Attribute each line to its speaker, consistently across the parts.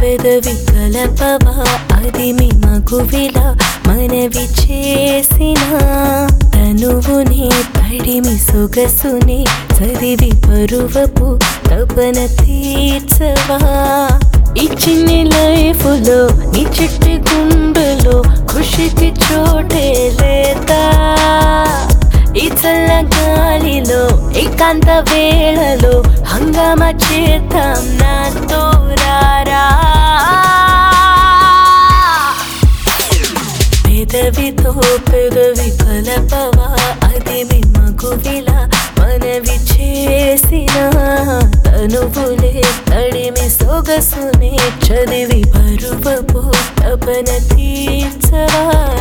Speaker 1: పెదవి కలపవా అది మీ మగువిలా మనవి చేసిన తనువుని తడిమి సొగసుని చదివి పరువపు తపన తీర్చవా ఈ చిన్ని లైఫ్లో నీ చిట్టి గుండెలో ఖుషికి చోటే లేదా ఈ చల్ల గాలిలో ఏకాంత వేళలో హంగామ చేద్దాం నాతో రారా పెదవితో పెదవి కలపవా అది మీ మగువిలా మనవి చేసిన తనువులే తడిమి సొగసునే చదివి పరువపు తపన తీర్చవా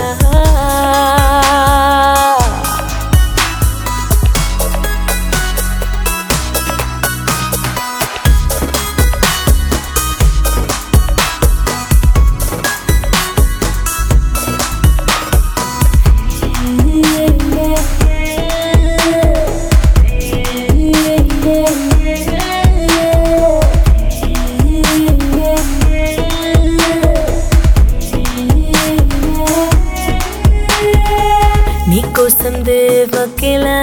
Speaker 1: నీకోసం దేవకిలా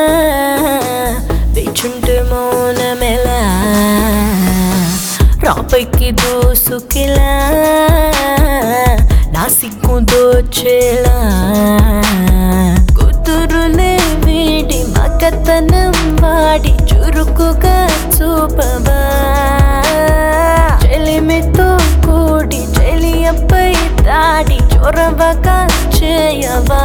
Speaker 1: వేచుంటే మౌనమెలా రాపైకి దోసుకిలా నా సిగ్గు దోచేలా కుదురులే వీడి మగతనం వాడి చురుకుగా చూపవా చెలిమితో కూడి చెలియపై దాడి చొరవగా చేయవా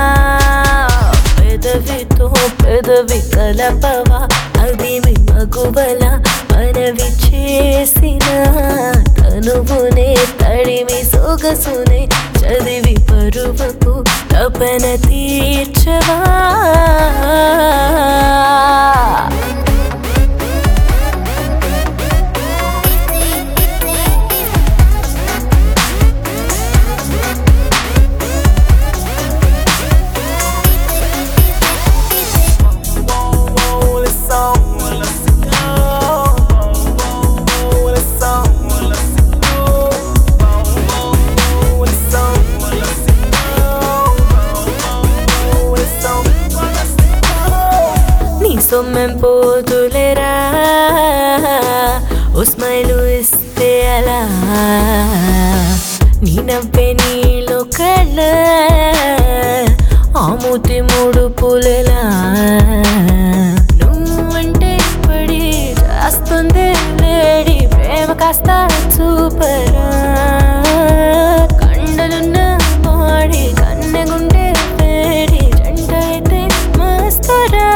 Speaker 1: పెదవితో పెదవి కలపవా అది మీ మగువల మనవి చేసిన తనువునే తడిమి సొగసునే చదివి పరువపు తపన తీర్చవా నీ సొమ్మం పోతులేరా ఓ స్మైలు ఇస్తే అలా నీ నవ్వే నీలో కళ్ళ ఆమూతి మూడు పులెలా నువ్వంటే పడి చేస్తుంది లేడి ప్రేమ కాస్త చూపరా కండలున్న బాడి కన్నెగుండే వేడి జంట అయితే మస్తురా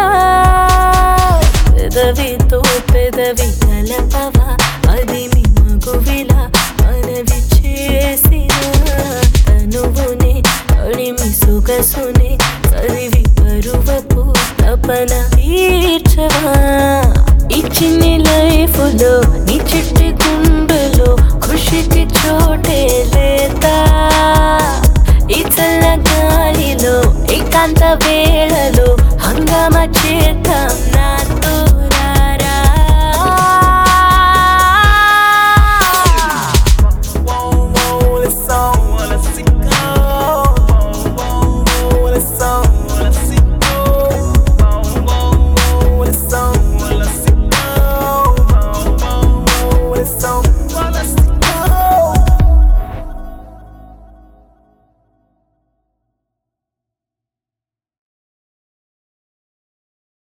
Speaker 1: పెదవితో పెదవి కలపవా అది మీ మగువిలా మనవి చేసిన తనువునే అడిమి సొగసునే చదివి పరువపు తపన తీర్చవా ఈ చిన్ని లైఫ్లో నీ చిట్టి గుండెలో ఖుషికి చోటే లేదా ఈ చల్ల గాలిలో ఏకాంత వే